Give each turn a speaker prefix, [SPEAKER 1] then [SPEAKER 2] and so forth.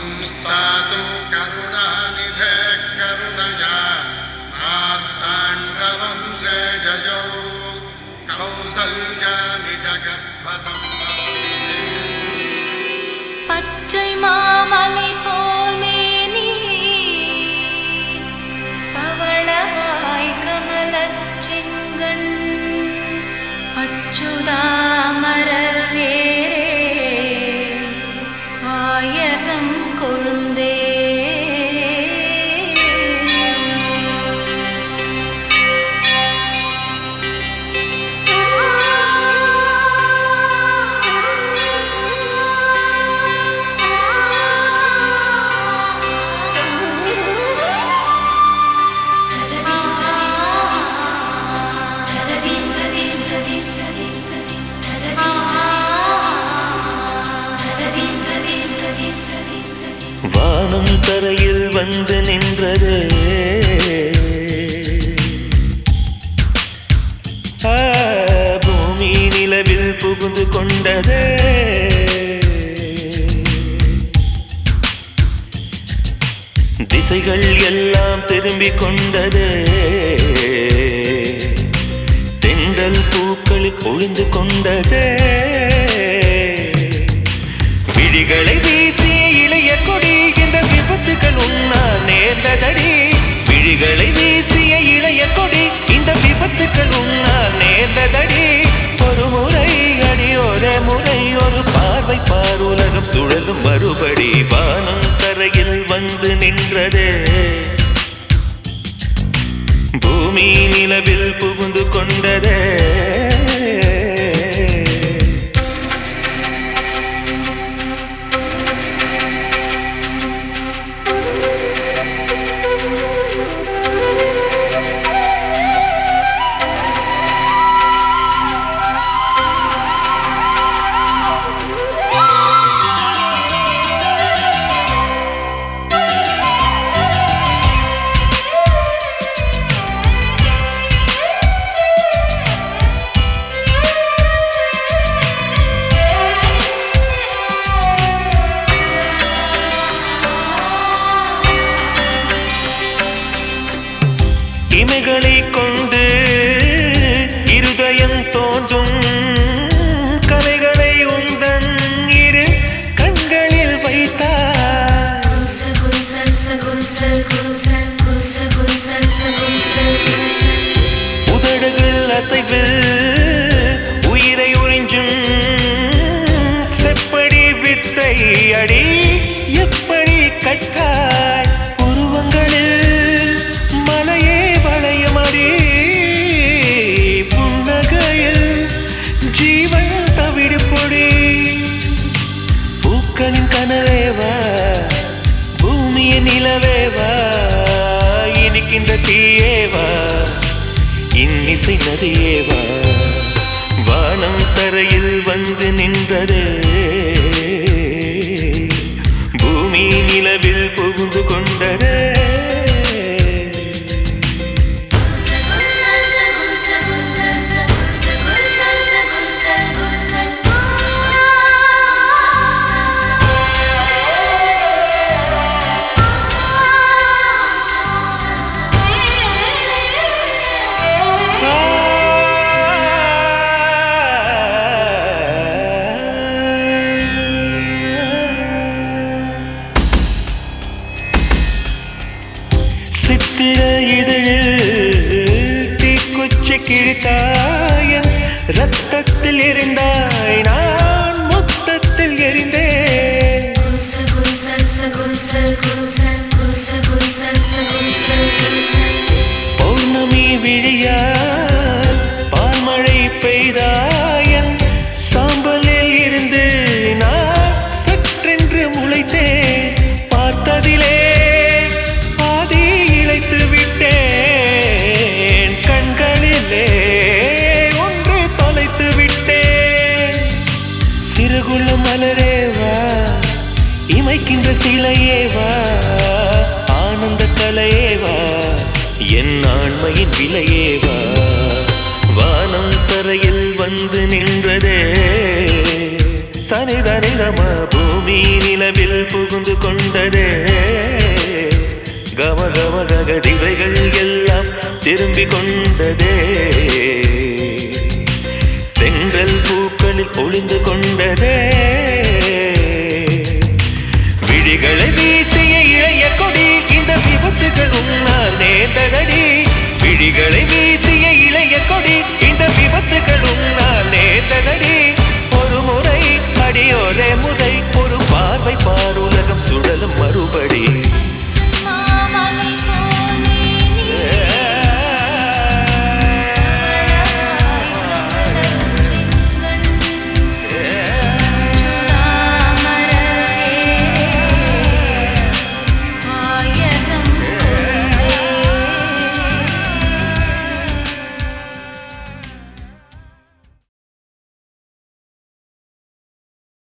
[SPEAKER 1] संस्थातु करुणानिधे करुणया मार्ताण्डवं जयजौ कौसल्यानि जगर्भसम्भवे
[SPEAKER 2] பச்சை மாமலை போல் மேனி பவளவாய் கமலச் செங்கண் அச்சுதாமரர் ஏரே ஆயரம் கொழுந்தே
[SPEAKER 3] வானம் தரையில் வந்து நின்றது ஆ, பூமி நிலவில் புகுந்து கொண்டது திசைகள் எல்லாம் திரும்பிக் கொண்டது தென்றல் பூக்களில் ஒளிந்து கொண்டது விழிகளை வீசிய இளைய கொடி இந்த விபத்துகள் உண்ணா நேர்ந்ததடி விழிகளை வீசிய இளைய கொடி இந்த விபத்துகள் உண்ணா நேர்ந்ததடி ஒரு முறை அடி ஒரு முறை ஒரு பார்வை பார் உலகம் சுழலும் மறுபடி வானம் தரையில் வந்து நின்றது பூமி நிலவில் புகுந்து கொண்டதே இமைகளை கொண்டு இருதயம் தோன்றும் கலைகளை உந்தன் இரு கண்களில் வைத்தார் உதடுகள் அசைவில் உயிரை உறிஞ்சும் செப்படி வித்தை அடி எப்படி கட்டாய் உருவங்களில் மலையே வளையமடி புன்னகையில் ஜீவன் தவிடு பொடி பூக்களின் கனவேவா பூமியின் நிலவேவா இனிக்கின்ற தீயேவா இன்னிசை நதியேவா வானம் தரையில் வந்து நின்றது பூமி நிலவில் புகுந்து கொண்டது சித்திர இதழில் தீக்குச்சி கிழித்தாயன் ரத்தத்தில் எரிந்தாய் நான் மொத்தத்தில் எரிந்தேன் பௌர்ணமி விழியால் பால்மழை பெய்தாயன் சாம்பலில் இருந்து நான் சற்றென்று முளைத்தேன் பார்த்ததிலே பாதி இழைத்து விட்டேன் கண்களிலே ஒன்று தொலைத்து விட்டேன் சிறுகுள்ள மலரேவா இமைக்கின்ற சிலையேவா ஆனந்த கலையேவா என் ஆண்மையின் விலையேவா வானம் தரையில் வந்து நின்றதே சன் நிதனிதம பூமி நிலவில் புகுந்து கொண்டதே கம கம கக திசைகள் எல்லாம் திரும்பிக் கொண்டதே தென்றல் பூக்களில் ஒளிந்து கொண்டதே விழிகளை வீசிய இளைய கொடி இந்த விபத்துகள் உன்னால் நேர்ந்ததடி விழிகளை வீசிய இளைய கொடி இந்த விபத்துகள் உன்னால் நேர்ந்ததடி ஒரு முறை அடியோரே முறை ஒரு பார்வை பாருலகம் சுழலும் மறுபடி